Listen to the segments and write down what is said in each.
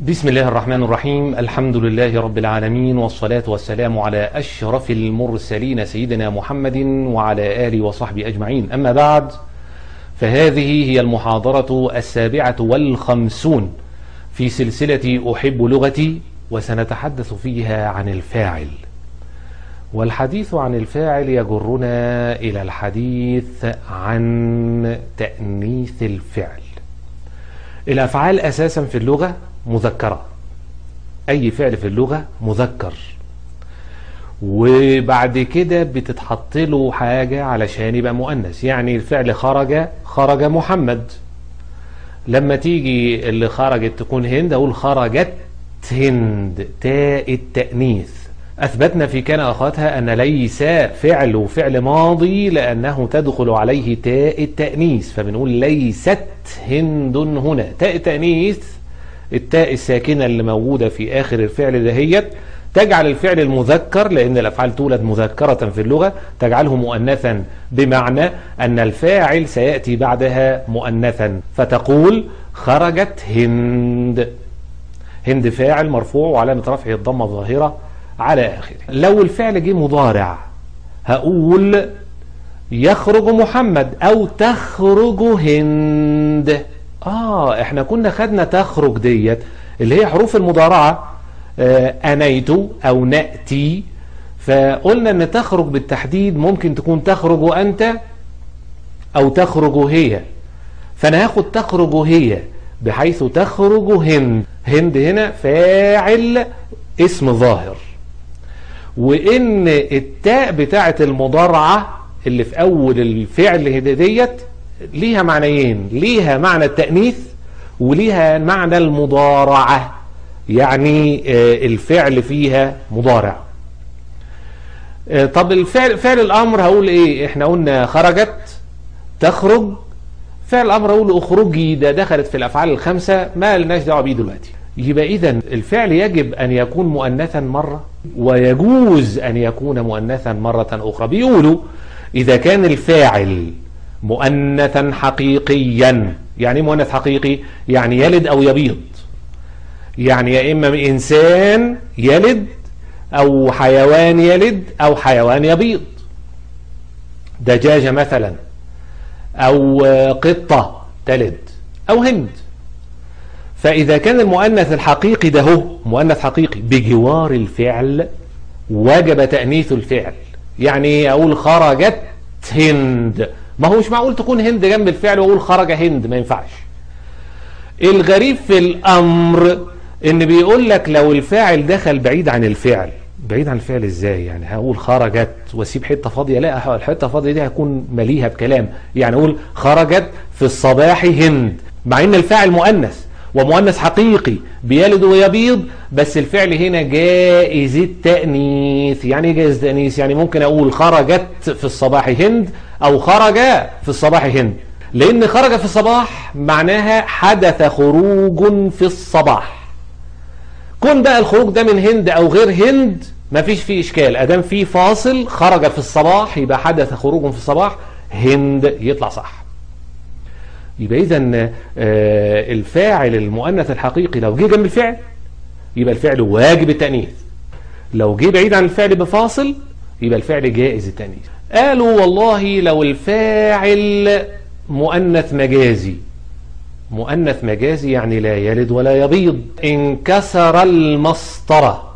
بسم الله الرحمن الرحيم الحمد لله رب العالمين والصلاة والسلام على أشرف المرسلين سيدنا محمد وعلى آله وصحبه أجمعين أما بعد فهذه هي المحاضرة السابعة والخمسون في سلسلة أحب لغتي وسنتحدث فيها عن الفاعل والحديث عن الفاعل يجرنا إلى الحديث عن تأنيث الفعل الأفعال أساسا في اللغة مذكرة أي فعل في اللغة مذكر وبعد كده بتتحط له حاجة علشان يبقى مؤنث يعني الفعل خرج خرج محمد لما تيجي اللي خرجت تكون هند أقول خرجت هند تاء التأنيث أثبتنا في كان أخواتها أن ليس فعل فعل ماضي لأنه تدخل عليه تاء التأنيث فبنقول ليست هند هنا تاء التأنيث التاء الساكنة اللي موجودة في آخر الفعل دهيت تجعل الفعل المذكر لأن الأفعال تولد مذكرة في اللغة تجعله مؤنثا بمعنى أن الفاعل سيأتي بعدها مؤنثا فتقول خرجت هند هند فاعل مرفوع وعلامة رفعه الضمة الظاهرة على آخره لو الفعل جه مضارع هقول يخرج محمد أو تخرج هند آه احنا كنا خدنا تخرج ديت اللي هي حروف المضارعة آه أنيت أو نأتي فقلنا أن تخرج بالتحديد ممكن تكون تخرج أنت أو تخرج هي فأنا هاخد تخرج هي بحيث تخرج هند هند هنا فاعل اسم ظاهر وإن التاء بتاعة المضارعة اللي في أول الفعل ديت ليها معنيين ليها معنى التأنيث وليها معنى المضارعة يعني الفعل فيها مضارع طب الفعل فعل الأمر هقول إيه إحنا قلنا خرجت تخرج فعل الأمر هقول أخرجي ده دخلت في الأفعال الخمسة ما لناش دعوة بيه دلوقتي يبقى إذا الفعل يجب أن يكون مؤنثا مرة ويجوز أن يكون مؤنثا مرة أخرى بيقولوا إذا كان الفاعل مؤنثا حقيقيا يعني مؤنث حقيقي يعني يلد أو يبيض يعني يا إما إنسان يلد أو حيوان يلد أو حيوان يبيض دجاجة مثلا أو قطة تلد أو هند فإذا كان المؤنث الحقيقي ده هو مؤنث حقيقي بجوار الفعل وجب تأنيث الفعل يعني أقول خرجت هند ما هو مش معقول تكون هند جنب الفعل واقول خرج هند ما ينفعش الغريب في الامر ان بيقول لك لو الفاعل دخل بعيد عن الفعل بعيد عن الفعل ازاي يعني هقول خرجت واسيب حته فاضيه لا الحته الفاضيه دي هكون مليها بكلام يعني اقول خرجت في الصباح هند مع ان الفاعل مؤنث ومؤنث حقيقي بيلد ويبيض بس الفعل هنا جائز التأنيث يعني جائز التأنيث يعني ممكن أقول خرجت في الصباح هند أو خرج في الصباح هند لأن خرج في الصباح معناها حدث خروج في الصباح كون بقى الخروج ده من هند أو غير هند ما فيش فيه إشكال أدام فيه فاصل خرج في الصباح يبقى حدث خروج في الصباح هند يطلع صح يبقى إذا الفاعل المؤنث الحقيقي لو جه جنب الفعل يبقى الفعل واجب التأنيث لو جه بعيد عن الفعل بفاصل يبقى الفعل جائز التأنيث قالوا والله لو الفاعل مؤنث مجازي مؤنث مجازي يعني لا يلد ولا يبيض انكسر المسطرة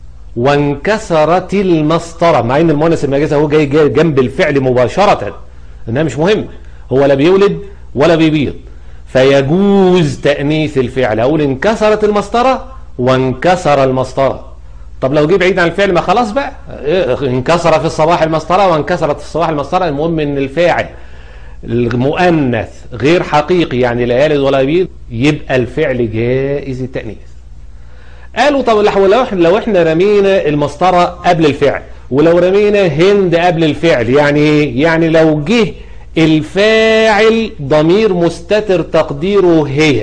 وانكسرت المسطرة مع ان المؤنث المجازي هو جاي, جاي جنب الفعل مباشرة انها مش مهم هو لا بيولد ولا بيبيض فيجوز تأنيث الفعل أقول انكسرت المسطرة وانكسر المسطرة طب لو جه بعيد عن الفعل ما خلاص بقى انكسر في الصباح المسطرة وانكسرت في الصباح المسطرة المهم ان الفاعل المؤنث غير حقيقي يعني لا يلد ولا يبيض يبقى الفعل جائز التأنيث قالوا طب لو احنا لو احنا رمينا المسطرة قبل الفعل ولو رمينا هند قبل الفعل يعني ايه يعني لو جه الفاعل ضمير مستتر تقديره هي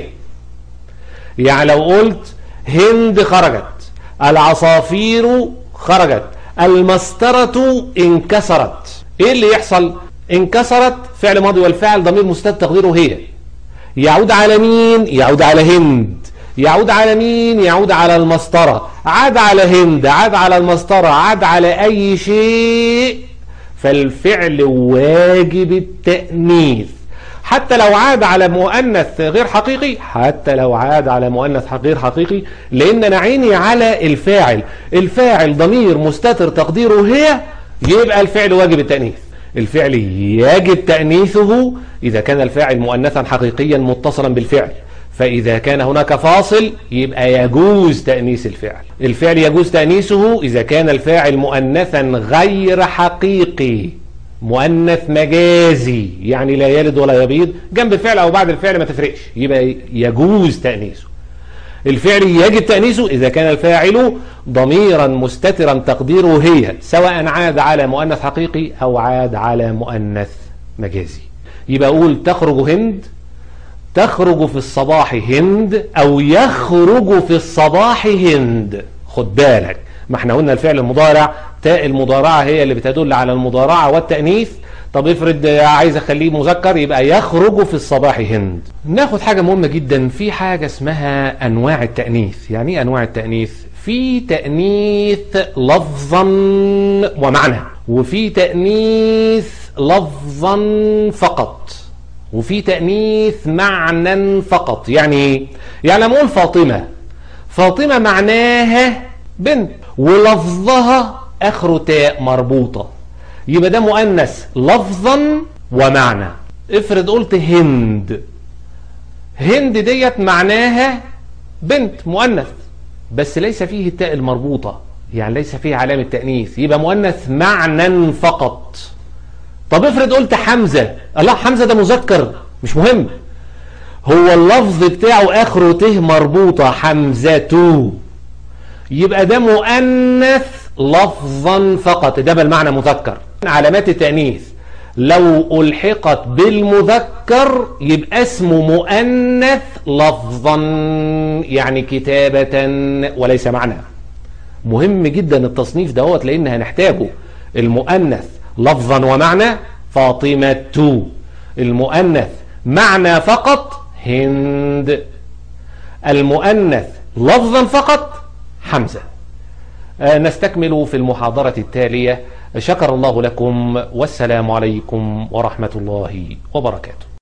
يعني لو قلت هند خرجت العصافير خرجت المسطرة انكسرت ايه اللي يحصل انكسرت فعل ماضي والفعل ضمير مستتر تقديره هي يعود على مين يعود على هند يعود على مين يعود على المسطرة عاد على هند عاد على المسطرة عاد على أي شيء فالفعل واجب التأنيث حتى لو عاد على مؤنث غير حقيقي حتى لو عاد على مؤنث غير حقيقي لأن أنا عيني على الفاعل الفاعل ضمير مستتر تقديره هي يبقى الفعل واجب التأنيث الفعل يجب تأنيثه إذا كان الفاعل مؤنثا حقيقيا متصلا بالفعل فإذا كان هناك فاصل يبقى يجوز تأنيث الفعل الفعل يجوز تأنيثه إذا كان الفاعل مؤنثا غير حقيقي مؤنث مجازي يعني لا يلد ولا يبيض جنب الفعل أو بعد الفعل ما تفرقش يبقى يجوز تأنيثه الفعل يجب تأنيثه إذا كان الفاعل ضميرا مستترا تقديره هي سواء عاد على مؤنث حقيقي أو عاد على مؤنث مجازي يبقى أقول تخرج هند تخرج في الصباح هند أو يخرج في الصباح هند خد بالك ما احنا قلنا الفعل المضارع تاء المضارعة هي اللي بتدل على المضارعة والتأنيث طب افرض عايز اخليه مذكر يبقى يخرج في الصباح هند ناخد حاجة مهمة جدا في حاجة اسمها انواع التأنيث يعني ايه انواع التأنيث في تأنيث لفظا ومعنى وفي تأنيث لفظا فقط وفي تأنيث معنى فقط يعني يعني لما اقول فاطمة فاطمة معناها بنت ولفظها اخره تاء مربوطة يبقى ده مؤنث لفظا ومعنى افرض قلت هند هند ديت معناها بنت مؤنث بس ليس فيه التاء المربوطة يعني ليس فيه علامة تأنيث يبقى مؤنث معنى فقط طب افرض قلت حمزة الله حمزة ده مذكر مش مهم هو اللفظ بتاعه اخره ته مربوطة حمزة يبقى ده مؤنث لفظا فقط ده بالمعنى مذكر علامات التأنيث لو ألحقت بالمذكر يبقى اسمه مؤنث لفظا يعني كتابة وليس معنى مهم جدا التصنيف دوت لأن هنحتاجه المؤنث لفظا ومعنى فاطمة المؤنث معنى فقط هند المؤنث لفظا فقط حمزة نستكمل في المحاضرة التالية شكر الله لكم والسلام عليكم ورحمة الله وبركاته